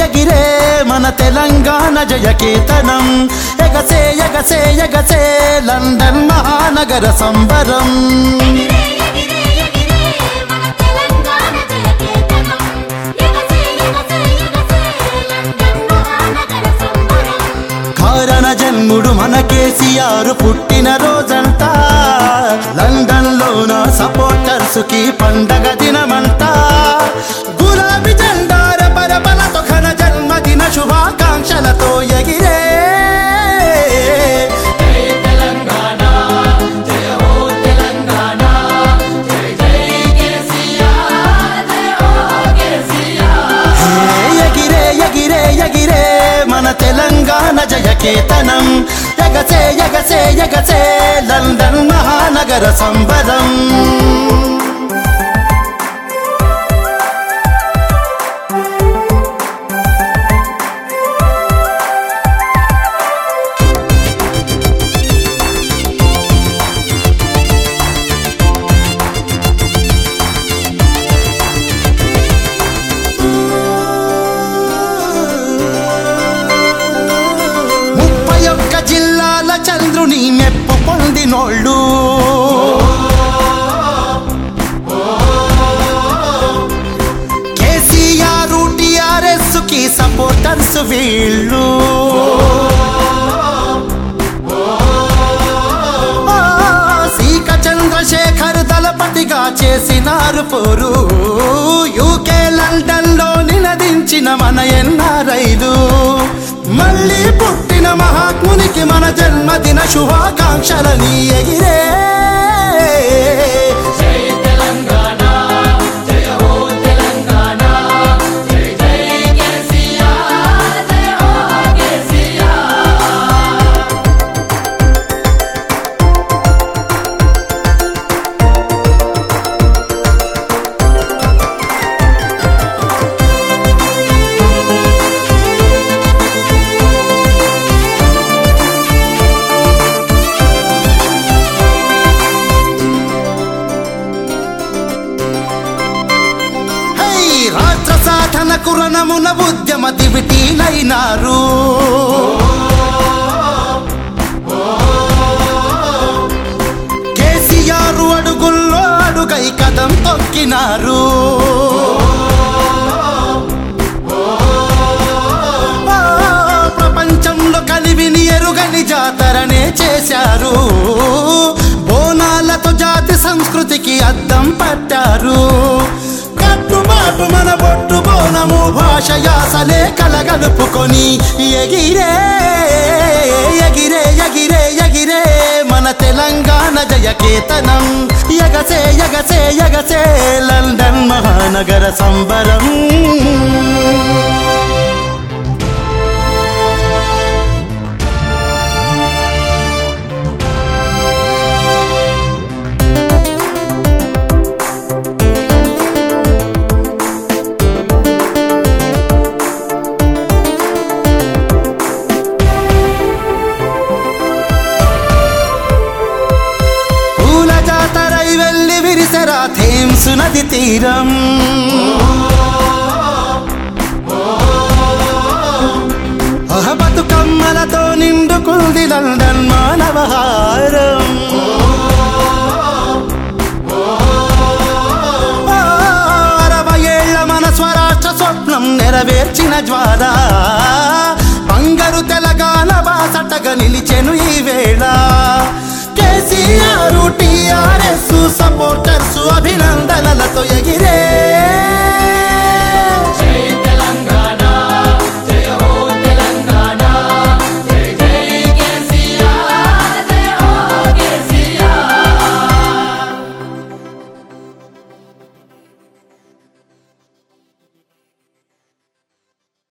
ఎగిరే మన తెలంగాణ జయకేతనం ఎగసే ఎగసే ఎగసే లండన్ మహానగర సంబరం ఎగిరే ఎగిరే ఎగిరే మన తెలంగాణ జయకేతనం ఎగసే ఎగసే ఎగసే లండన్ మహానగర సంబరం కారణ జన్ముడు మన కేసీఆర్ పుట్టిన రోజంట లండన్ లోన సపోర్టర్స్ కి పండగ దినమంట గులాబీ జెండార పరపలతో ఘన జన్మదిన శుభాకాంక్షలతో ఎగిరే హే ఎగిరే ఎగిరే ఎగిరే మన తెలంగాణ జయకేతనం ఎగసే ఎగసే ఎగసే లండన్ మహానగర సంబరం ముప్పై ఒక్క జిల్లాల చంద్రుని మెప్పు పొందినోళ్ళు కేసీఆర్ టిఆర్ఎస్ కి సపోర్టర్స్ వీళ్ళు ఆ, సీక చంద్రశేఖర్ దళపతిగా చేసినారు పోరు యూకే లండన్ లో నినదించిన మన ఎన్ఆర్ఐలు మళ్ళీ పుట్టిన మహాత్మునికి మన జన్మదిన శుభాకాంక్షలని ఎగిరే హై రాష్ట్ర సాధనకు రణమున ఉద్యమ దివిటీలైనారు కేసీఆర్ అడుగుల్లో అడుగై కదం తొక్కినారు ఆ, ప్రపంచంలో కలివిని ఎరుగని జాతరనే చేశారు బోనాలతో జాతి సంస్కృతికి అద్దం పట్టారు కట్టుబాటు మన బొట్టు బోనము భాష యాసలే కలగలుపుకొని ఎగిరే ఎగిరే ఎగిరే ఎగిరే మన తెలంగాణ జయకేతనం ఎగసే ఎగసే ఎగసే లండన్ మహానగర సంబరం పూల జాతరై వెళ్ళి విరిసెరా థేమ్స్ నది తీరం అహ బతుకమ్మలతో నిండుకుంది లండన్ మానవహారం ఆ, అరవై ఏళ్ల మన స్వరాష్ట్ర స్వప్నం నెరవేర్చిన జ్వాల బంగారు తెలంగాణ బాసటగా నిలిచెను ఈ వేళ కేసీఆర్ టిఆర్ఎస్ సపోర్టర్స్ అభినందనలతో ఎగిరే